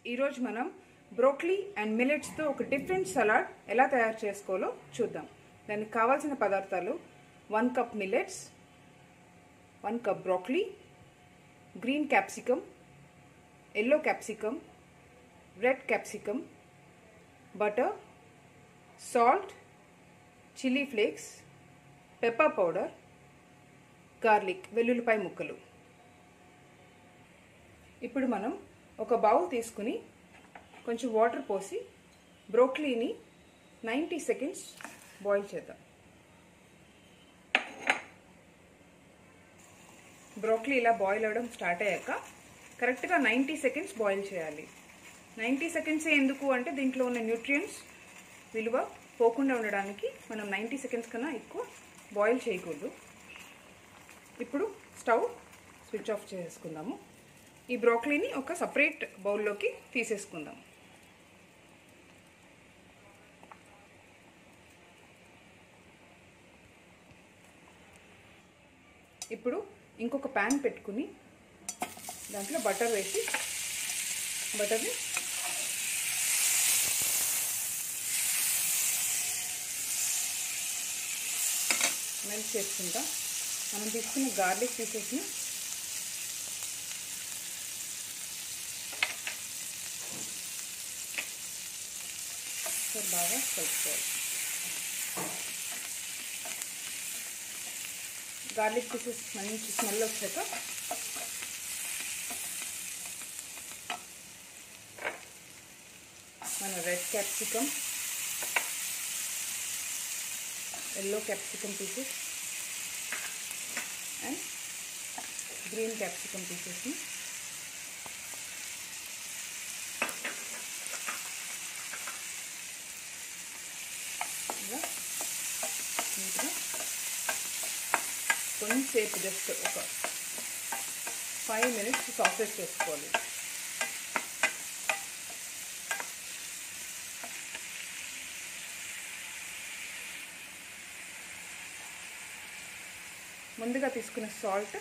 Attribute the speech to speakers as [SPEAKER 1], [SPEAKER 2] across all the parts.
[SPEAKER 1] ఈరోజు మనం broccoli and మిల్లెట్స్తో ఒక డిఫరెంట్ సలాడ్ ఎలా తయారు చేసుకోవాలో చూద్దాం దానికి కావాల్సిన పదార్థాలు one cup millets one cup broccoli green capsicum yellow capsicum red capsicum butter salt chilli flakes pepper powder garlic వెల్లుల్లిపాయ ముక్కలు ఇప్పుడు మనం ఒక బౌల్ తీసుకుని కొంచెం వాటర్ పోసి బ్రోక్లీని నైంటీ సెకండ్స్ బాయిల్ చేద్దాం బ్రోక్లీ ఇలా బాయిల్ అవ్వడం స్టార్ట్ అయ్యాక కరెక్ట్గా నైంటీ సెకండ్స్ బాయిల్ చేయాలి నైంటీ సెకండ్సే ఎందుకు అంటే దీంట్లో ఉన్న న్యూట్రియంట్స్ విలువ పోకుండా ఉండడానికి మనం నైంటీ సెకండ్స్ కన్నా ఎక్కువ బాయిల్ చేయకూడదు ఇప్పుడు స్టవ్ స్విచ్ ఆఫ్ చేసుకుందాము ఈ బ్రోక్లీని ఒక సపరేట్ బౌల్లోకి తీసేసుకుందాం ఇప్పుడు ఇంకొక ప్యాన్ పెట్టుకుని దాంట్లో బటర్ వేసి బటర్ని మెల్ట్ చేసుకుంటాం మనం తీసుకున్న గార్లిక్ పీసెస్ని బాగా కలుపుకోవాలి గార్లిక్ పీసెస్ మంచి స్మెల్ వచ్చాక మన red capsicum yellow capsicum pieces and green capsicum పీసెస్ని ఇలా నీట్గా కొంచెంసేపు జస్ట్ ఒక ఫైవ్ మినిట్స్ సాసెస్ చేసుకోవాలి ముందుగా తీసుకున్న salt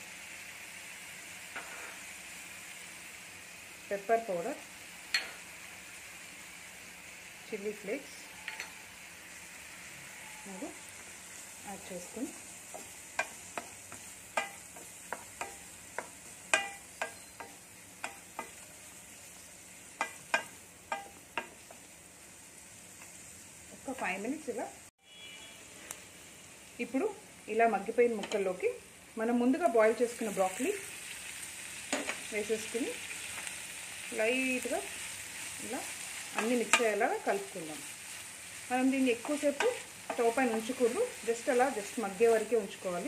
[SPEAKER 1] pepper powder chilli flakes మూడు యాడ్ చేసుకుని ఒక ఫైవ్ మినిట్స్ ఇలా ఇప్పుడు ఇలా మగ్గిపోయిన ముక్కల్లోకి మనం ముందుగా బాయిల్ చేసుకున్న బ్రాక్లీ వేసేసుకుని లైట్గా ఇలా అన్నీ మిక్స్ అయ్యేలాగా కలుపుకుందాం మనం దీన్ని ఎక్కువసేపు స్టవ్ పైన ఉంచకూడదు జస్ట్ అలా జస్ట్ మగ్గే వరకే ఉంచుకోవాలి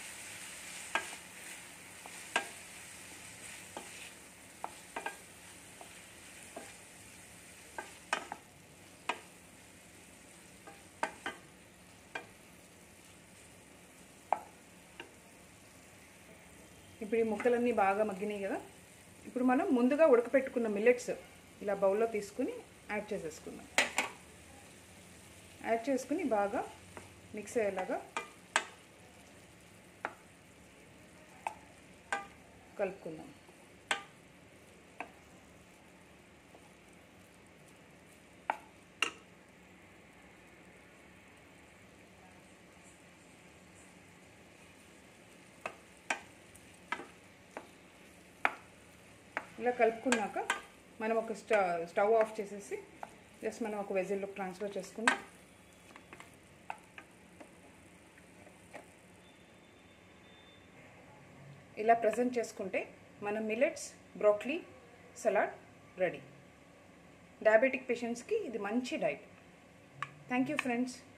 [SPEAKER 1] ఇప్పుడు ఈ ముక్కలన్నీ బాగా మగ్గినాయి కదా ఇప్పుడు మనం ముందుగా ఉడకపెట్టుకున్న మిల్లెట్స్ ఇలా బౌల్లో తీసుకుని యాడ్ చేసేసుకుందాం యాడ్ చేసుకుని బాగా మిక్స్ అయ్యేలాగా కలుపుకుందాం ఇలా కలుపుకున్నాక మనం ఒక స్టవ్ స్టవ్ ఆఫ్ చేసేసి జస్ట్ మనం ఒక వెజిల్లోకి ట్రాన్స్ఫర్ చేసుకుందాం ఇలా ప్రజెంట్ చేసుకుంటే మన millets broccoli salad ready diabetic పేషెంట్స్కి ఇది మంచి డైట్ థ్యాంక్ యూ ఫ్రెండ్స్